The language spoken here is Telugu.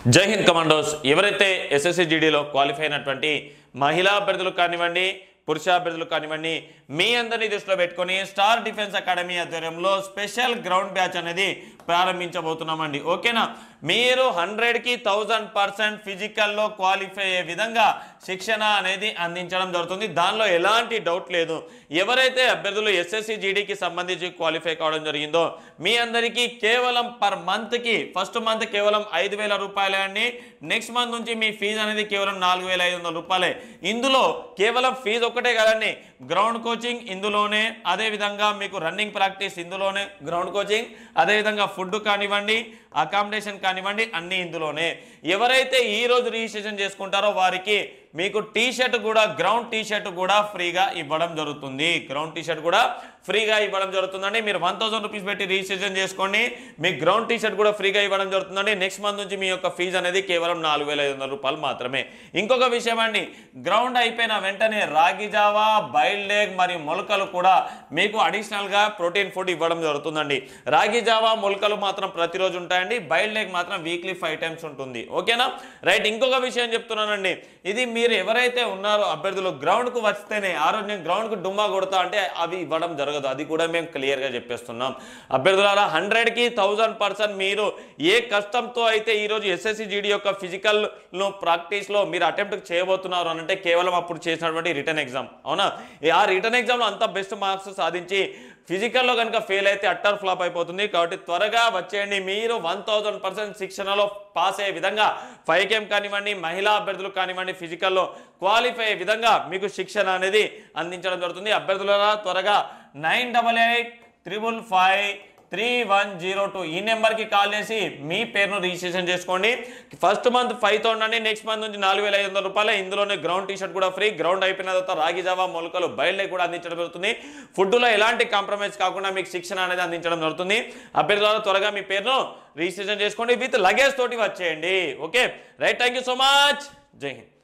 జై హింద్ కమాండోస్ ఎవరైతే ఎస్ఎస్సి జీడీలో క్వాలిఫై అయినటువంటి మహిళా అభ్యర్థులు కానివ్వండి పురుష అభ్యర్థులు కానివ్వండి మీ అందరినీ దృష్టిలో పెట్టుకొని స్టార్ డిఫెన్స్ అకాడమీ ఆధ్వర్యంలో స్పెషల్ గ్రౌండ్ బ్యాచ్ అనేది ప్రారంభించబోతున్నామండి ఓకేనా మీరు హండ్రెడ్కి థౌజండ్ పర్సెంట్ ఫిజికల్లో క్వాలిఫై అయ్యే విధంగా శిక్షణ అనేది అందించడం జరుగుతుంది దానిలో ఎలాంటి డౌట్ లేదు ఎవరైతే అభ్యర్థులు ఎస్ఎస్సి జీడీకి సంబంధించి క్వాలిఫై కావడం జరిగిందో మీ అందరికీ కేవలం పర్ మంత్కి ఫస్ట్ మంత్ కేవలం ఐదు వేల రూపాయలే అండి నెక్స్ట్ మంత్ నుంచి మీ ఫీజు అనేది కేవలం నాలుగు వేల ఐదు వందల రూపాయలే ఇందులో కేవలం ఫీజు ఒక్కటే కదండి గ్రౌండ్ కోచింగ్ ఇందులోనే అదేవిధంగా మీకు రన్నింగ్ ప్రాక్టీస్ ఇందులోనే గ్రౌండ్ కోచింగ్ అదేవిధంగా ఫుడ్ కానివ్వండి అకామిడేషన్ కానివ్వండి అన్నీ ఇందులోనే ఎవరైతే ఈ రోజు రిజిస్ట్రేషన్ చేసుకుంటారో వారికి మీకు టీ షర్ట్ కూడా గ్రౌండ్ టీ షర్ట్ కూడా ఫ్రీగా ఇవ్వడం జరుగుతుంది గ్రౌండ్ టీ షర్ట్ కూడా ఫ్రీగా ఇవ్వడం జరుగుతుందండి మీరు వన్ థౌసండ్ రూపీస్ పెట్టి రిజిస్ట్రేషన్ చేసుకోండి మీ గ్రౌండ్ టీ షర్ట్ కూడా ఫ్రీగా ఇవ్వడం జరుగుతుందండి నెక్స్ట్ మంత్ నుంచి మీ యొక్క ఫీజు అనేది కేవలం నాలుగు వేల ఐదు వందల రూపాయలు మాత్రమే ఇంకొక విషయం అండి గ్రౌండ్ అయిపోయిన వెంటనే రాగి జావా బైల్ లెగ్ మరియు మొలకలు కూడా మీకు అడిషనల్గా ప్రోటీన్ ఫుడ్ ఇవ్వడం జరుగుతుందండి రాగి జావా మొలకలు మాత్రం ప్రతిరోజు ఉంటాయండి బైల్ లెగ్ మాత్రం వీక్లీ ఫైవ్ టైమ్స్ ఉంటుంది ఓకేనా రైట్ ఇంకొక విషయం చెప్తున్నానండి ఇది మీరు ఎవరైతే ఉన్నారో అభ్యర్థులు గ్రౌండ్కు వస్తేనే ఆరోగ్యం గ్రౌండ్కు డుమ్మా కొడతా అంటే అవి ఇవ్వడం జరగదు అది కూడా మేము క్లియర్గా చెప్పేస్తున్నాం అభ్యర్థులారా హండ్రెడ్కి థౌజండ్ పర్సెంట్ మీరు ఏ కష్టంతో అయితే ఈరోజు ఎస్ఎస్సి జీడీ యొక్క ఫిజికల్ను ప్రాక్టీస్లో మీరు అటెంప్ట్ చేయబోతున్నారు అని అంటే కేవలం అప్పుడు చేసినటువంటి రిటర్న్ ఎగ్జామ్ అవునా ఈ ఆ రిటర్న్ ఎగ్జామ్లో అంత బెస్ట్ మార్క్స్ సాధించి ఫిజికల్లో కనుక ఫెయిల్ అయితే అట్టర్ ఫ్లాప్ అయిపోతుంది కాబట్టి త్వరగా వచ్చేయండి మీరు వన్ థౌజండ్ పర్సెంట్ శిక్షణలో పాస్ అయ్యే విధంగా ఫైవ్ కేమ్ కానివ్వండి మహిళా అభ్యర్థులు కానివ్వండి ఫిజికల్లో క్వాలిఫై అయ్యే విధంగా మీకు శిక్షణ అనేది అందించడం జరుగుతుంది అభ్యర్థుల త్వరగా nine double eight triple five three one zero two ఈ నెంబర్కి కాల్ చేసి మీ పేరును రిజిస్ట్రేషన్ చేసుకోండి ఫస్ట్ మంత్ ఫైవ్ థౌసండ్ అండి నెక్స్ట్ మంత్ నుంచి నాలుగు వేల ఐదు వందల రూపాయలు ఇందులోనే గ్రౌండ్ టీ షర్ట్ కూడా ఫ్రీ గ్రౌండ్ అయిపోయిన తర్వాత రాగి జావా మొలకలు బయలుదేరి కూడా అందించడం జరుగుతుంది ఫుడ్లో ఎలాంటి కాంప్రమైజ్ కాకుండా మీకు శిక్షణ అనేది అందించడం జరుగుతుంది అభ్యర్థుల త్వరగా మీ పేరును రిజిస్ట్రేషన్ చేసుకోండి విత్ లగేజ్ తోటి వచ్చేయండి okay right thank you so much జై హింద్